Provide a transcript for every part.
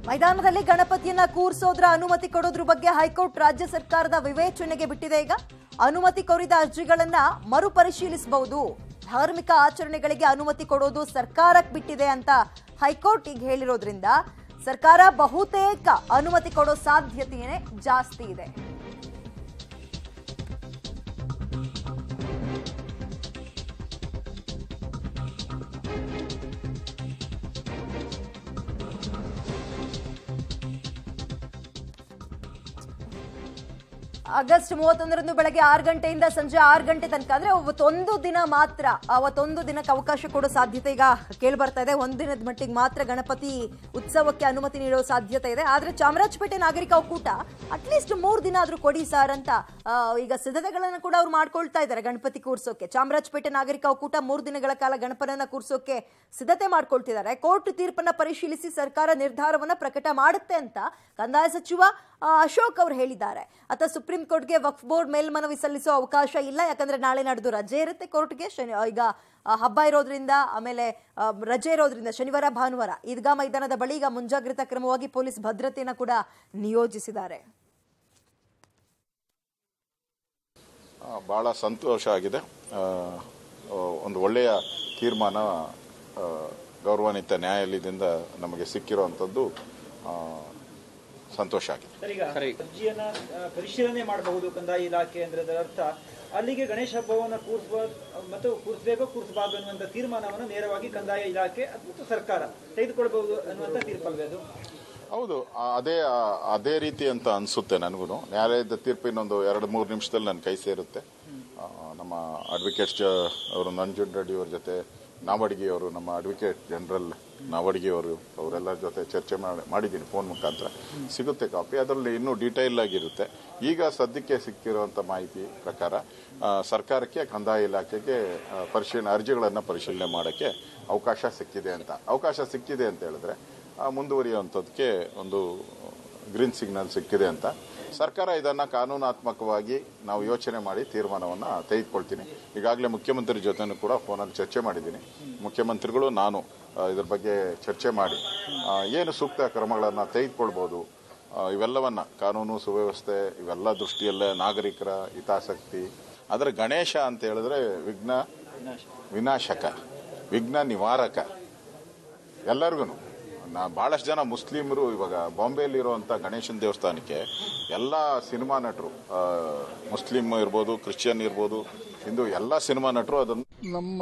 ಮೈದಾನದಲ್ಲಿ ಗಣಪತಿಯನ್ನ ಕೂರಿಸೋದ್ರ ಅನುಮತಿ ಕೊಡೋದ್ರ ಬಗ್ಗೆ ಹೈಕೋರ್ಟ್ ರಾಜ್ಯ ಸರ್ಕಾರದ ವಿವೇಚನೆಗೆ ಬಿಟ್ಟಿದೆ ಈಗ ಅನುಮತಿ ಕೋರಿದ ಅರ್ಜಿಗಳನ್ನ ಮರುಪರಿಶೀಲಿಸಬಹುದು ಧಾರ್ಮಿಕ ಆಚರಣೆಗಳಿಗೆ ಅನುಮತಿ ಕೊಡೋದು ಸರ್ಕಾರಕ್ಕೆ ಬಿಟ್ಟಿದೆ ಅಂತ ಹೈಕೋರ್ಟ್ ಈಗ ಹೇಳಿರೋದ್ರಿಂದ ಸರ್ಕಾರ ಬಹುತೇಕ ಅನುಮತಿ ಕೊಡೋ ಸಾಧ್ಯತೆಯೇ ಜಾಸ್ತಿ ಇದೆ ಆಗಸ್ಟ್ ಮೂವತ್ತೊಂದರಂದು ಬೆಳಗ್ಗೆ ಆರು ಗಂಟೆಯಿಂದ ಸಂಜೆ ಆರು ಗಂಟೆ ತನಕ ಅಂದ್ರೆ ಅವತ್ತೊಂದು ದಿನ ಮಾತ್ರ ಅವತ್ತೊಂದು ದಿನಕ್ಕೆ ಅವಕಾಶ ಕೊಡೋ ಸಾಧ್ಯತೆ ಈಗ ಕೇಳಿ ಬರ್ತಾ ಇದೆ ಒಂದಿನದ ಮಟ್ಟಿಗೆ ಮಾತ್ರ ಗಣಪತಿ ಉತ್ಸವಕ್ಕೆ ಅನುಮತಿ ನೀಡೋ ಸಾಧ್ಯತೆ ಇದೆ ಆದ್ರೆ ಚಾಮರಾಜಪೇಟೆ ನಾಗರಿಕ ಒಕ್ಕೂಟ ಅಟ್ಲೀಸ್ಟ್ ಮೂರ್ ದಿನ ಆದ್ರೂ ಕೊಡಿ ಸರ್ ಅಂತ ಆ, ಈಗ ಸಿದ್ಧತೆಗಳನ್ನ ಕೂಡ ಅವ್ರು ಮಾಡ್ಕೊಳ್ತಾ ಇದ್ದಾರೆ ಗಣಪತಿ ಕೂರ್ಸೋಕೆ ಚಾಮರಾಜಪೇಟೆ ನಾಗರಿಕ ಒಕ್ಕೂಟ ಮೂರು ದಿನಗಳ ಕಾಲ ಗಣಪನನ್ನ ಕೂರ್ಸೋಕೆ ಸಿದ್ಧತೆ ಮಾಡ್ಕೊಳ್ತಿದ್ದಾರೆ ಕೋರ್ಟ್ ತೀರ್ಪನ್ನ ಪರಿಶೀಲಿಸಿ ಸರ್ಕಾರ ನಿರ್ಧಾರವನ್ನ ಪ್ರಕಟ ಮಾಡುತ್ತೆ ಅಂತ ಕಂದಾಯ ಸಚಿವ ಆ, ಅಶೋಕ್ ಅವರು ಹೇಳಿದ್ದಾರೆ ಅತ ಸುಪ್ರೀಂ ಕೋರ್ಟ್ಗೆ ವಕ್ಫ್ ಬೋರ್ಡ್ ಮೇಲ್ಮನವಿ ಸಲ್ಲಿಸೋ ಅವಕಾಶ ಇಲ್ಲ ಯಾಕಂದ್ರೆ ನಾಳೆ ನಾಡ್ದು ರಜೆ ಇರುತ್ತೆ ಕೋರ್ಟ್ಗೆ ಶನಿ ಈಗ ಆ, ಹಬ್ಬ ಇರೋದ್ರಿಂದ ಆಮೇಲೆ ಆ, ರಜೆ ಇರೋದ್ರಿಂದ ಶನಿವಾರ ಭಾನುವಾರ ಈದ್ಗಾ ಮೈದಾನದ ಬಳಿ ಈಗ ಮುಂಜಾಗ್ರತಾ ಕ್ರಮವಾಗಿ ಪೊಲೀಸ್ ಭದ್ರತೆಯನ್ನು ಕೂಡ ನಿಯೋಜಿಸಿದ್ದಾರೆ ಆ, ಬಹಳ ಸಂತೋಷ ಆಗಿದೆ ಆ, ಆ, ಒಂದು ಒಳ್ಳೆಯ ತೀರ್ಮಾನ ಆ, ಗೌರವಾನ್ವಿತ ನ್ಯಾಯಾಲಯದಿಂದ ನಮಗೆ ಸಿಕ್ಕಿರುವಂಥದ್ದು ಆ, ಸಂತೋಷ ಆಗಿದೆ ಸರ್, ಈಗ ಅರ್ಜಿಯನ್ನ ಆ, ಪರಿಶೀಲನೆ ಮಾಡಬಹುದು ಕಂದಾಯ ಇಲಾಖೆ ಅಂದ್ರೆ ಅದರ ಅರ್ಥ ಅಲ್ಲಿಗೆ ಗಣೇಶ ಹಬ್ಬವನ್ನ ಕೂರಿಸುವ ಮತ್ತು ಕೂರಿಸಬೇಕು ಕೂರಿಸಬಾರ್ದು ಅನ್ನುವಂತ ತೀರ್ಮಾನವನ್ನು ನೇರವಾಗಿ ಕಂದಾಯ ಇಲಾಖೆ ಮತ್ತು ಸರ್ಕಾರ ತೆಗೆದುಕೊಳ್ಬಹುದು ಅನ್ನುವಂತ ತೀರ್ಪಲ್ವೇ ಅದು ಹೌದು ಆ, ಅದೇ ಆ, ಅದೇ ರೀತಿ ಅಂತ ಅನಿಸುತ್ತೆ ನನಗೂ ನ್ಯಾಯಾಲಯದ ತೀರ್ಪು ಇನ್ನೊಂದು ಎರಡು ಮೂರು ನಿಮಿಷದಲ್ಲಿ ನನ್ನ ಕೈ ಸೇರುತ್ತೆ ಆ, ನಮ್ಮ ಅಡ್ವೊಕೇಟ್ಸ್ ಅವರು ನಂಜುಂಡ ರೆಡ್ಡಿ ಅವ್ರ ಜೊತೆ ನಾವಡಗಿ ಅವರು ನಮ್ಮ ಅಡ್ವೊಕೇಟ್ ಜನರಲ್ ನಾವಡಗಿ ಅವರು ಅವರೆಲ್ಲರ ಜೊತೆ ಚರ್ಚೆ ಮಾಡಿ ಮಾಡಿದ್ದೀನಿ ಫೋನ್ ಮುಖಾಂತರ ಸಿಗುತ್ತೆ ಕಾಪಿ ಅದರಲ್ಲಿ ಇನ್ನೂ ಡೀಟೈಲ್ ಆಗಿರುತ್ತೆ ಈಗ ಸದ್ಯಕ್ಕೆ ಸಿಕ್ಕಿರುವಂಥ ಮಾಹಿತಿ ಪ್ರಕಾರ ಆ, ಸರ್ಕಾರಕ್ಕೆ ಕಂದಾಯ ಇಲಾಖೆಗೆ ಆ, ಪರಿಶೀಲನೆ ಅರ್ಜಿಗಳನ್ನು ಪರಿಶೀಲನೆ ಮಾಡೋಕ್ಕೆ ಅವಕಾಶ ಸಿಕ್ಕಿದೆ ಅಂತ ಅವಕಾಶ ಸಿಕ್ಕಿದೆ ಅಂತ ಹೇಳಿದ್ರೆ ಆ, ಮುಂದುವರಿಯುವಂಥದ್ದಕ್ಕೆ ಒಂದು ಗ್ರೀನ್ ಸಿಗ್ನಲ್ ಸಿಕ್ಕಿದೆ ಅಂತ ಸರ್ಕಾರ ಇದನ್ನ ಕಾನೂನಾತ್ಮಕವಾಗಿ ನಾವು ಯೋಚನೆ ಮಾಡಿ ತೀರ್ಮಾನವನ್ನ ತೆಗೆದುಕೊಳ್ತೀನಿ ಈಗಾಗಲೇ ಮುಖ್ಯಮಂತ್ರಿ ಜೊತೆನೂ ಕೂಡ ಫೋನಲ್ಲಿ ಚರ್ಚೆ ಮಾಡಿದ್ದೀನಿ ಮುಖ್ಯಮಂತ್ರಿಗಳು ನಾನು ಆ, ಇದ್ರ ಬಗ್ಗೆ ಚರ್ಚೆ ಮಾಡಿ ಆ, ಏನು ಸೂಕ್ತ ಕ್ರಮಗಳನ್ನು ತೆಗೆದುಕೊಳ್ಬೋದು ಆ, ಇವೆಲ್ಲವನ್ನ ಕಾನೂನು ಸುವ್ಯವಸ್ಥೆ ಇವೆಲ್ಲ ದೃಷ್ಟಿಯಲ್ಲೇ ನಾಗರಿಕರ ಹಿತಾಸಕ್ತಿ ಆದರೆ ಗಣೇಶ ಅಂತ ಹೇಳಿದ್ರೆ ವಿಘ್ನ ವಿನಾಶಕ ವಿಘ್ನ ನಿವಾರಕ ಎಲ್ಲರಿಗೂ ನಾ ಬಹಳಷ್ಟು ಜನ ಮುಸ್ಲಿಮರು ಇವಾಗ ಬಾಂಬೆಯಲ್ಲಿ ಇರುವಂತ ಗಣೇಶನ ದೇವಸ್ಥಾನಕ್ಕೆ ಎಲ್ಲ ಸಿನಿಮಾ ನಟರು ಆ, ಮುಸ್ಲಿಂ ಇರ್ಬೋದು ಕ್ರಿಶ್ಚಿಯನ್ ಇರ್ಬೋದು ಹಿಂದೂ ಎಲ್ಲ ಸಿನಿಮಾ ನಟರು ಅದನ್ನು ನಮ್ಮ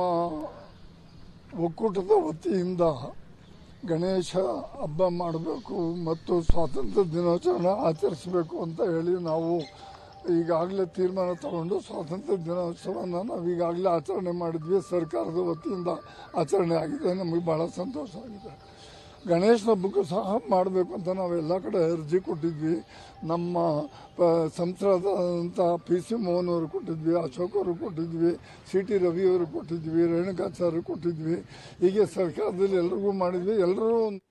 ಒಕ್ಕೂಟದ ವತಿಯಿಂದ ಗಣೇಶ ಹಬ್ಬ ಮಾಡಬೇಕು ಮತ್ತು ಸ್ವಾತಂತ್ರ್ಯ ದಿನಾಚರಣೆ ಆಚರಿಸಬೇಕು ಅಂತ ಹೇಳಿ ನಾವು ಈಗಾಗಲೇ ತೀರ್ಮಾನ ತಗೊಂಡು ಸ್ವಾತಂತ್ರ್ಯ ದಿನೋತ್ಸವನ ನಾವು ಈಗಾಗಲೇ ಆಚರಣೆ ಮಾಡಿದ್ವಿ ಸರ್ಕಾರದ ವತಿಯಿಂದ ಆಚರಣೆ ಆಗಿದೆ ನಮಗೆ ಬಹಳ ಸಂತೋಷ ಆಗಿದೆ ಗಣೇಶ ಹಬ್ಬಕ್ಕೂ ಸಹ ಮಾಡಬೇಕು ಅಂತ ನಾವು ಎಲ್ಲ ಕಡೆ ಅರ್ಜಿ ಕೊಟ್ಟಿದ್ವಿ ನಮ್ಮ ಪ- ಸಂಸದರಾದಂಥ ಪಿ ಸಿ ಮೋಹನ್ ಅವರು ಕೊಟ್ಟಿದ್ವಿ ಅಶೋಕ್ ಅವರು ಕೊಟ್ಟಿದ್ವಿ ಸಿ ಟಿ ರವಿ ಅವರು ಕೊಟ್ಟಿದ್ವಿ ರೇಣುಕಾಚಾರ್ಯ ಕೊಟ್ಟಿದ್ವಿ ಹೀಗೆ ಸರ್ಕಾರದಲ್ಲಿ ಎಲ್ರಿಗೂ ಮಾಡಿದ್ವಿ ಎಲ್ಲರೂ